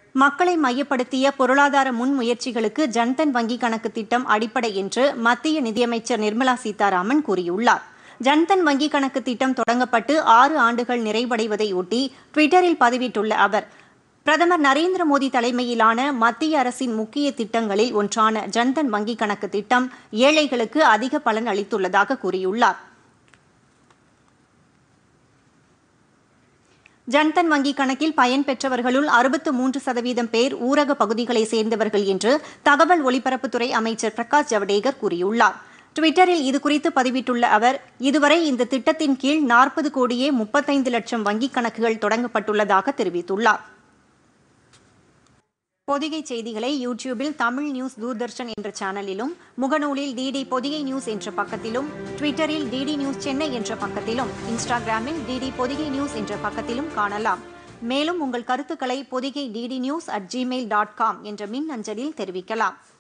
மக்களை மையப்படுத்திய பொருளாதார முன்முயற்சிகளுக்கு ஜன்தன் வங்கி கணக்கு திட்டம் அடிப்படை என்று மத்திய நிதியமைச்சர் நிர்மலா சீதாராமன் கூறியுள்ளார் ஜன்தன் வங்கி கணக்கு திட்டம் தொடங்கப்பட்டு ஆறு ஆண்டுகள் நிறைவடைவதையொட்டி டுவிட்டரில் பதிவிட்டுள்ள அவர் பிரதமர் நரேந்திர மோடி தலைமையிலான மத்திய அரசின் முக்கிய திட்டங்களில் ஒன்றான ஜன்தன் வங்கி கணக்கு திட்டம் ஏழைகளுக்கு அதிக பலன் அளித்துள்ளதாக கூறியுள்ளார் ஜன்தன் வங்கி கணக்கில் பயன்பெற்றவர்களுள் அறுபத்து மூன்று சதவீதம் பேர் ஊரக பகுதிகளை சேர்ந்தவர்கள் என்று தகவல் ஒலிபரப்புத்துறை அமைச்சர் பிரகாஷ் ஜவடேகர் கூறியுள்ளார் டுவிட்டரில் இதுகுறித்து பதிவிட்டுள்ள அவர் இதுவரை இந்த திட்டத்தின் கீழ் நாற்பது கோடியே முப்பத்தைந்து லட்சம் வங்கிக் கணக்குகள் தொடங்கப்பட்டுள்ளதாக தெரிவித்துள்ளார் பொதிகை செய்திகளை யூடியூபில் தமிழ் நியூஸ் தூர்தர்ஷன் என்ற சேனலிலும் முகநூலில் டிடி பொதிகை நியூஸ் என்ற பக்கத்திலும் ட்விட்டரில் டிடி நியூஸ் சென்னை என்ற பக்கத்திலும் இன்ஸ்டாகிராமில் டிடி பொதிகை நியூஸ் என்ற பக்கத்திலும் காணலாம் மேலும் உங்கள் கருத்துக்களை Podhigai DD news at Gmail dot com என்ற மின் அஞ்சலில் தெரிவிக்கலாம்